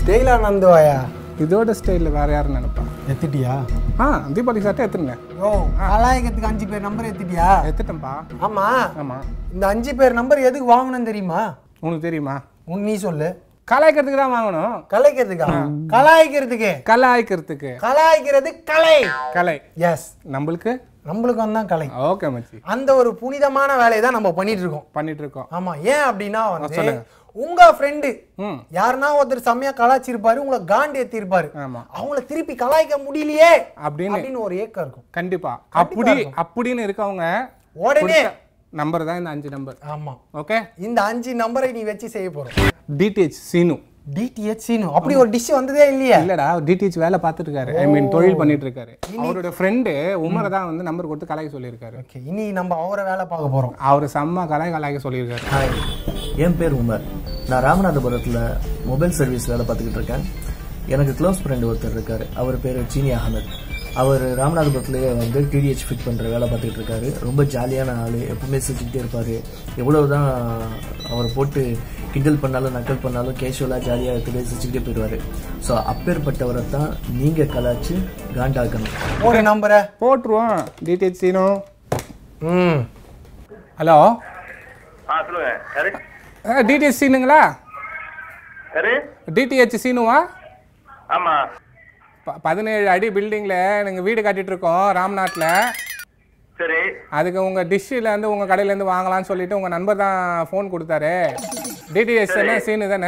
ஸ்டைலா நந்துவாயா இதோட ஸ்டைலில் வேற யாரும் நினைப்பான் எத்திட்டியா ஆ தீபாவளி சாட்டை எத்துருங்க ஓ கலாயகத்துக்கு அஞ்சு பேர் நம்பர் எத்திட்டியா எத்துட்டேன்ப்பா ஆமா ஆமாம் இந்த அஞ்சு பேர் நம்பர் எதுக்கு வாங்கணும்னு தெரியுமா உனக்கு தெரியுமா உன் நீ சொல்லு கலாய்க்கிறதுக்கு தான் வாங்கணும் கலாய்க்கிறதுக்கா கலாய்க்கிறதுக்கு கலாய்க்கிறதுக்கு கலாய்க்கிறது கலை கலை எஸ் நம்மளுக்கு நம்மளுக்கு தான் கலை ஓகே மச்சி அந்த ஒரு புனிதமான வேலையை தான் நம்ம பண்ணிட்டு இருக்கோம் பண்ணிட்டு இருக்கோம் ஆமா ஏன் அப்படின்னா வந்து சொல்லுங்க. உங்க ஃப்ரெண்டு ம் யாருன்னா ஒருத்தர் செம்மையா கலாய்ச்சிருப்பாரு உங்களை காண்டி ஏத்திருப்பாரு ஆமாம் அவங்கள திருப்பி கலாய்க்க முடியலையே அப்படின்னு அப்படின்னு ஒரு ஏக்கம் இருக்கும் கண்டிப்பா அப்படி அப்படின்னு இருக்கவங்க உடனே நம்பர் தான் இந்த அஞ்சு நம்பர் ஆமா ஓகே இந்த அஞ்சு நம்பரை நீ வச்சு செய்ய போறோம் டிடிஹெச் சீனு டிடிஹெச் சீனு அப்படி ஒரு டிஷ் வந்ததே இல்லையா இல்லடா டிடிஹெச் வேலை பார்த்துட்டு இருக்காரு ஐ மீன் தொழில் பண்ணிட்டு இருக்காரு அவரோட ஃப்ரெண்டு உமரை தான் வந்து நம்பர் கொடுத்து கலாய்க்க சொல்லியிருக்காரு ஓகே இனி நம்ம அவரை வேலை பார்க்க போறோம் அவர் செம்ம கலாய் கலாய்க்க சொல்லியிருக்காரு ஹாய் என் பேர் உமர் நான் ராமநாதபுரத்தில் மொபைல் சர்வீஸ் வேலை பார்த்துக்கிட்டு இருக்கேன் எனக்கு க்ளோஸ் ஃப்ரெண்டு ஒருத்தர் இருக்கார் அவர் பேர் சீனி அகமத் அவர் ராமநாதபுரத்துலேயே வந்து டிடிஹெச் ஃபிட் பண்ணுற வேலை பார்த்துக்கிட்டு இருக்காரு ரொம்ப ஜாலியான ஆள் எப்பவுமே சிரிச்சுக்கிட்டே இருப்பார் எவ்வளவு தான் அவரை போட்டு கிண்டல் பண்ணாலும் நக்கல் பண்ணாலும் கேஷுவலாக ஜாலியாக இருக்கிற சிரிச்சுக்கிட்டே போயிடுவார் ஸோ அப்பேற்பட்டவரை தான் நீங்கள் கலாச்சு காண்டாக்கணும் ஒரு நம்பரை போட்டுருவோம் டிடிஹெச் சீனு ம் ஹலோ ஆ சொல்லுங்க யாரு டிடிஹெச் சீனுங்களா யாரு டிடிஹெச் சீனுவா ஆமா ப- பதினேழு அடி பில்டிங்கில் நீங்கள் வீடு கட்டிட்டு இருக்கோம் ராம்நாட்டில் சரி அதுக்கு உங்கள் டிஷ்ஷிலேருந்து உங்கள் கடையிலேருந்து வாங்கலாம்னு சொல்லிட்டு உங்கள் நண்பர் தான் ஃபோன் கொடுத்தாரு டிடிஎஸ் தானே சீனு தானே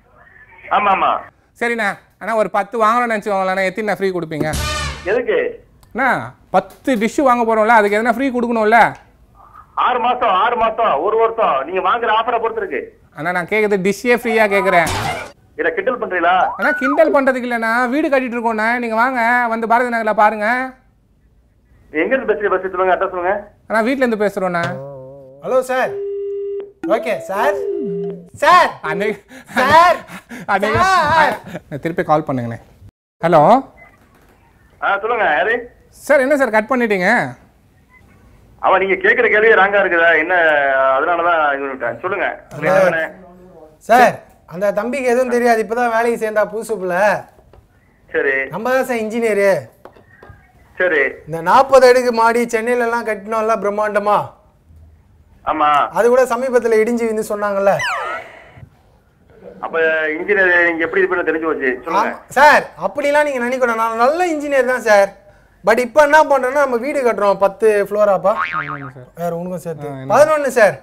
ஆமா ஆமா சரிண்ணா அண்ணா ஒரு பத்து வாங்கணும்னு நினச்சிக்கோங்களேண்ணா எத்தனை ஃப்ரீ கொடுப்பீங்க எதுக்கு அண்ணா பத்து டிஷ்ஷு வாங்க போகிறோம்ல அதுக்கு எதனா ஃப்ரீ கொடுக்கணும்ல ஆறு மாசம் ஆறு மாசம் ஒரு வருஷம் நீங்க வாங்குற ஆஃபரை பொறுத்து இருக்கு அண்ணா நான் கேட்குறது டிஷ்ஷே ஃப்ரீயாக கேட்குறேன் இத கிண்டல் பண்றீங்களா அண்ணா கிண்டல் பண்ணுறதுக்கு இல்லைண்ணா வீடு கட்டிட்டு இருக்கோண்ணா நீங்கள் வாங்க வந்து பாரதி நகரில் பாருங்கள் எங்க இருந்து பேசுறீங்க பஸ் சொல்லுங்க அட்ரஸ் சொல்லுங்க அண்ணா வீட்டிலேருந்து பேசுகிறோண்ணா hello sir okay sir sir அன்னைக்கு சார் அன்னைக்கு சார். திருப்பி கால் பண்ணுங்கண்ணே ஹலோ ஆ சொல்லுங்க யாரு சார் என்ன சார் கட் பண்ணிட்டீங்க அவன் நீங்க கேக்குற கேள்வி ராங்கா இருக்குதா என்ன அதனாலதான் இது பண்ணிட்டேன் சொல்லுங்க உங்களுக்கு என்ன வேணும்? சார் அந்த தம்பிக்கு எதுவும் தெரியாது இப்பதான் வேலைக்கு சேர்ந்தா புதுசு புள்ள சரி நம்ம தான் சார் இன்ஜினியரு சரி இந்த நாற்பது அடுக்கு மாடி சென்னையில எல்லாம் கட்டினோம்ல பிரம்மாண்டமா ஆமா அது கூட சமீபத்துல இடிஞ்சு வந்து சொன்னாங்கல்ல அப்ப இன்ஜினியர் நீங்க எப்படி இது பண்ண தெரிஞ்சு போச்சு சொல்லுங்க ஆமா. சார் அப்படிலாம் நீங்க நினைக்கணும் நான் நல்ல இன்ஜினியர் தான் சார் பட் இப்போ என்ன பண்றோம்னா நம்ம வீடு கட்டுறோம் பத்து ஃப்ளோராப்பா வேற உனக்கும் சேர்த்து பதினொன்று சார்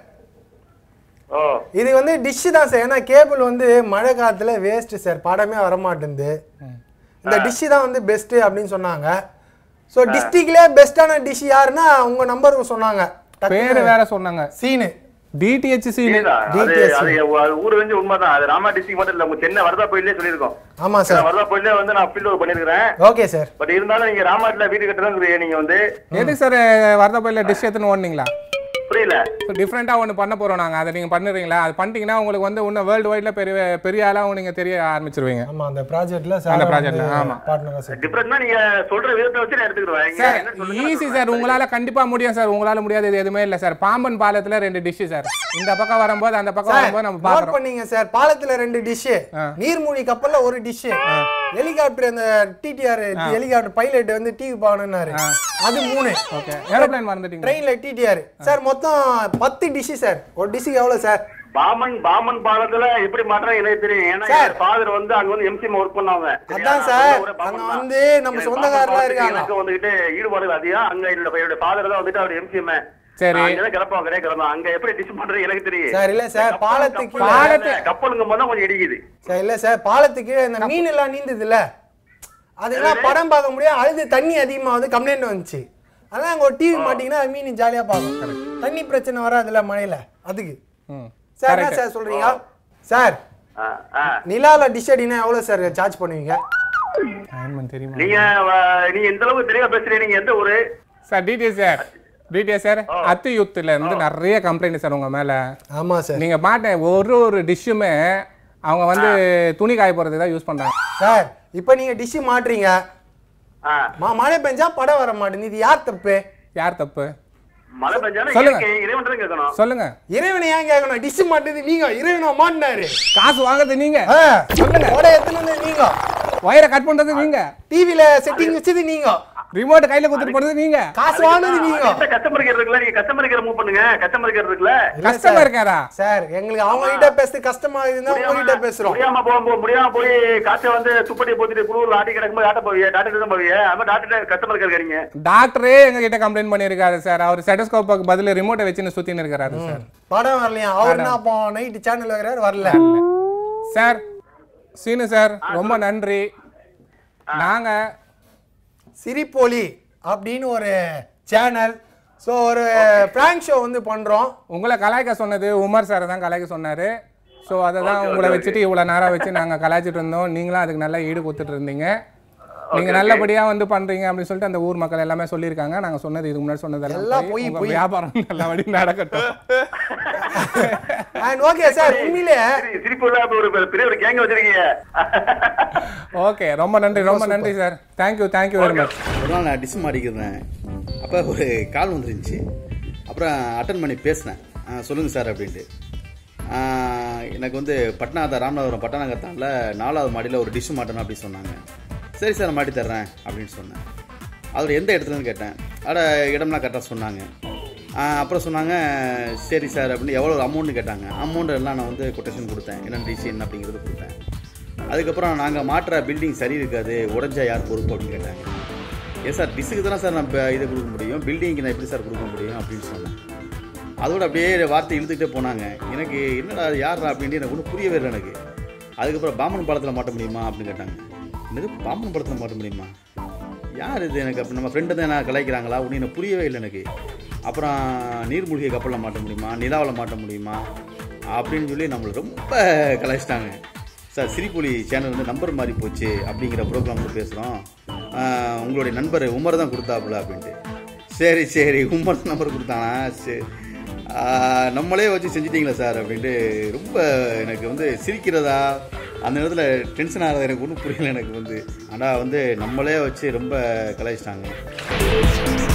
ஓ இது வந்து டிஷ் தான் சார் ஏன்னா கேபிள் வந்து மழை காலத்துல வேஸ்ட் சார் படமே வர மாட்டேங்குது இந்த டிஷ் தான் வந்து பெஸ்ட் அப்படின்னு சொன்னாங்க ஸோ டிஸ்ட்ரிக்ட்லேயே பெஸ்ட்டான டிஷ் யாருன்னா உங்க நம்பர் சொன்னாங்க பேரு வேற சொன்னாங்க சீனு டிடிஹெச் சீனு இதுதான். அது DTS. அது அது ஊர் வந்து உண்மைதான் அது ராமா டிஸ்ட்ரிக்ட் மட்டும் இல்ல உங்க சென்னை வரதா கோயிலே சொல்லியிருக்கோம் ஆமா சார் வரதா கோயிலே வந்து நான் ஃபீல்ட் ஒர்க் பண்ணிருக்கிறேன் ஓகே சார் பட் இருந்தாலும் நீங்க ராமாட்டில் வீடு கட்டுறதுங்கிறீங்க நீங்க வந்து எதுக்கு சார் வரதப்பையில் டிஷ் எடுத்துன்னு ஓடுனீங்களா புரியல டிஃப்ரெண்ட்டாக ஒன்று பண்ண போகிறோம் நாங்கள் அதை நீங்கள் பண்ணுறீங்களா அது பண்ணிட்டீங்கன்னா உங்களுக்கு வந்து இன்னும் வேர்ல்டு வைடில் பெரிய பெரிய ஆளாக நீங்கள் தெரிய ஆரம்பிச்சிருவீங்க ஆமா அந்த ப்ராஜெக்ட்ல அந்த projectல, ஆமா. பார்ட்னரா சார் டிஃபரெண்ட்னா நீங்க சொல்ற விதத்தை வச்சு நான் எடுத்துக்கிடுவேன் இங்க சார் என்ன சொல்லுங்க ஈஸி சார் உங்களால் கண்டிப்பாக முடியும் சார் உங்களால் முடியாதது எதுவுமே இல்லை சார் பாம்பன் பாலத்தில் ரெண்டு டிஷ்ஷு சார் இந்த பக்கம் வரும்போது அந்த பக்கம் வரும்போது நம்ம நோட் பார்க்குறோம் பண்ணீங்க சார் பாலத்துல ரெண்டு டிஷ் நீர்மூழ்கி கப்பல்ல ஒரு டிஷ் ஹெலிகாப்டர் அந்த டிடிஆர் ஹெலிகாப்டர் பைலட் வந்து டிவி பாக்கணும்னாரு அது மூணு ஓகே ஏரோப்ளைன் மறந்துட்டீங்க ட்ரெயின்ல டிடிஆர் சார் மொத்தம் பத்து டிஷ் சார் ஒரு டிஷ்ஷுக்கு எவ்வளவு சார் பாமன் பாமன் பாலத்துல எப்படி மாற்றம் எனக்கு தெரியும் ஏன்னா சார். என் ஃபாதர் வந்து அங்க வந்து எம்சிஎம் ஒர்க் பண்ணாங்க சரியா? அதான் நான் சார், ஒரு பாமன் அங்க தான். வந்து நம்ம எனக்கு சொந்தக்காரலாம் பாமன் இருக்காங்க. எனக்கு வந்துகிட்டு ஈடுபாடு அதிகம் அங்க என்னோட என்னோட ஃபாதர் தான் வந்துட்டு அவர் எம்சிஎம் சரி. அங்கதான் கிளப்பாங்க கிடையாது கிளம்பும் அங்க எப்படி டிஷ் பண்றது எனக்கு தெரியும் சார் இல்ல சார் கப்பல், பாலத்துக்கு கப்பல், பாலத்து- கப்பலுங்கும் போது தான் கொஞ்சம் இடிக்குது சார் இல்ல சார் பாலத்துக்கு கீழே இந்த மீன் எல்லாம் நீந்ததுல அதெல்லாம் படம் பார்க்க முடியாது அழுது தண்ணி அதிகமாகுது கம்ப்ளைண்ட் வந்துச்சு அதான் அங்க ஒரு டிவி மாட்டீங்கன்னா அது மீன் ஜாலியா பார்க்கும் தண்ணி பிரச்சனை வராதுல்ல மழையில அதுக்கு ம் சார் என்ன சார் சொல்றீங்க சார் ஆ, ஆ. நிலால டிஷ் அடினா எவ்வளவு சார் சார்ஜ் பண்ணுவீங்க ஆயின்மெண்ட் தெரியுமா நீங்க வ- நீங்க எந்த அளவுக்கு தெளிவா பேசுறீங்க நீங்க எந்த ஊரு சார் டிடிஎஸ் சார் டிடிஎஸ் சார் அத்து யூத்தில் இருந்து நிறைய கம்ப்ளைண்ட் சார் உங்கள் மேலே ஆமா சார் நீங்கள் மாட்டேன் ஒரு ஒரு டிஷ்ஷுமே அவங்க வந்து துணி காய போகிறது தான் யூஸ் பண்ணுறாங்க சார் இப்போ நீங்க டிஷ் மாட்டுறீங்க ஆ. மா மழை பெஞ்சா படம் வர மாட்டேங்குது இது யார் தப்பு யார் தப்பு மழை பெஞ்சாலும் சொல்லுங்க. இயற்கை இறைவன் தான் கேட்கணும் சொல்லுங்க இறைவனை ஏன் கேட்கணும் டிஷ் மாட்டுது நீங்க இறைவனை மாட்டினாரு காசு வாங்குறது நீங்க ஆ, சொல்லுங்க ஓட எத்தனை வந்து நீங்க ஒயரை கட் பண்றது நீங்க டிவில செட்டிங் வச்சது நீங்க ரிமோட் கையில கொடுத்துட்டு போறது நீங்க காசு வாங்கினது நீங்க கஸ்டமர் கேர் இருக்குல்ல நீங்க கஸ்டமர் கேர் மூவ் பண்ணுங்க கஸ்டமர் கேர் இருக்குல்ல இல்ல கஷ்டமா சார். இருக்காரா சார் எங்களுக்கு அவங்க கிட்ட பேசுறது கஷ்டமா இருக்குதுன்னா உங்க கிட்ட பேசுறோம் முடியாம போக முடியாம போய் காய்ச்ச வந்து துப்பட்டி போத்திட்டு குளூர்ல ஆட்டி கிடக்கும்போது ஆட்ட போவிய டாக்டர் தான் போவிய அது டாக்டர் கஸ்டமர் கேர் இருக்கீங்க டாக்டரே எங்க கிட்ட கம்ப்ளைண்ட் பண்ணிருக்காரு சார் அவர் ஸ்டெட்டஸ்கோப்புக்கு பதில் ரிமோட்டை வச்சுன்னு சுத்தின்னு இருக்காரு சார் படம் வரலையா அவர் என்ன அப்போ நைட் சேனல் வைக்கிறாரு வரல சார் சீனு சார் ரொம்ப நன்றி நாங்க சிரிப்பொலி அப்படின்னு ஒரு சேனல் ஸோ ஒரு பிராங்க் ஷோ வந்து பண்றோம் உங்களை கலாய்க்க சொன்னது உமர் சார் தான் கலாய்க்க சொன்னாரு ஸோ அதை தான் உங்களை வச்சுட்டு இவ்வளோ நேரம் வச்சு நாங்கள் கலாய்ச்சிட்டு இருந்தோம் நீங்களும் அதுக்கு நல்லா ஈடு கொடுத்துட்டு இருந்தீங்க நீங்க நல்லபடியா வந்து பண்றீங்க அப்படின்னு சொல்லிட்டு அந்த ஊர் மக்கள் எல்லாமே சொல்லியிருக்காங்க நாங்க சொன்னது இதுக்கு முன்னாடி சொன்னதெல்லாம் எல்லாம் போய் பொய், உங்க பொய். வியாபாரம் நல்லபடி நடக்கட்டும் அண்ட் ஓகே சார் உண்மையிலே சிரி- சிரிப்பு இல்ல அப்ப ஒரு பெரிய ஒரு கேங்க வச்சிருக்கீங்க ஓகே ரொம்ப நன்றி ரொம்ப நன்றி sir thank you thank you very much ஒரு நாள் நான் டிஸ் மாட்டிக்கிறேன் அப்போ ஒரு கால் வந்துருந்துச்சு அப்புறம் அட்டன் பண்ணி பேசினேன் ஆ, சொல்லுங்க சார் அப்படின்ட்டு ஆ, எனக்கு வந்து பட்னாத ராமநாதபுரம் பட்டணங்கத்தானில் நாலாவது மாடியில் ஒரு டிஷ் மாட்டணும் அப்படி சொன்னாங்க சரி சார் மாட்டி தர்றேன் அப்படின்னு சொன்னேன் அதில் எந்த இடத்துலன்னு கேட்டேன் அட இடம்லாம் கரெக்டாக சொன்னாங்க ஆ, அப்புறம் சொன்னாங்க சரி சார் அப்படின்னு எவ்வளோ அமௌண்ட்டு கேட்டாங்க அமௌண்ட் எல்லாம் நான் வந்து கொட்டேஷன் கொடுத்தேன் என்ன டிஷ் என்ன அப்படிங்கிறது கொடுத்தேன் அதுக்கப்புறம் நாங்கள் மாட்டுற பில்டிங் சரி இருக்காது உடஞ்சா யார் பொறுப்பு அப்படின்னு கேட்டாங்க ஏன் சார் டிஸ்ஸுக்கு தானே சார் நான் இப்போ இதை கொடுக்க முடியும் பில்டிங்க்கு நான் எப்படி சார் கொடுக்க முடியும் அப்படின்னு சொன்னேன் அதோட அப்படியே வார்த்தை இழுத்துக்கிட்டே போனாங்க எனக்கு என்னடா யாரா அப்படின்ட்டு எனக்கு ஒன்றும் புரியவே இல்லை எனக்கு அதுக்கப்புறம் பாம்பன் பாலத்தில் மாட்ட முடியுமா அப்படின்னு கேட்டாங்க என்னது பாம்பன் பாலத்தில் மாட்ட முடியுமா யார் இது எனக்கு அப்படி நம்ம ஃப்ரெண்டு தான் என்ன கலாய்க்கிறாங்களா ஒன்று எனக்கு புரியவே இல்லை எனக்கு அப்புறம் நீர்மூழ்கி கப்பலில் மாட்ட முடியுமா நிலாவில் மாட்ட முடியுமா அப்படின்னு சொல்லி நம்மளை ரொம்ப கலாய்ச்சிட்டாங்க சார் சிரிப்பொலி சேனல் வந்து நம்பர் மாறி போச்சு அப்படிங்கிற ப்ரோக்ராமில் பேசுகிறோம் உங்களுடைய நண்பர் உமர் தான் கொடுத்தாப்புல அப்படின்ட்டு சரி சரி உமர் தான் நம்பர் கொடுத்தானா சரி ஆஹ், நம்மளே வச்சு செஞ்சிட்டீங்களா சார் அப்படின்ட்டு ரொம்ப எனக்கு வந்து சிரிக்கிறதா அந்த நேரத்தில் டென்ஷன் ஆகிறதா எனக்கு ஒன்றும் புரியல எனக்கு வந்து ஆனால் வந்து நம்மளே வச்சு ரொம்ப கலாய்ச்சிட்டாங்க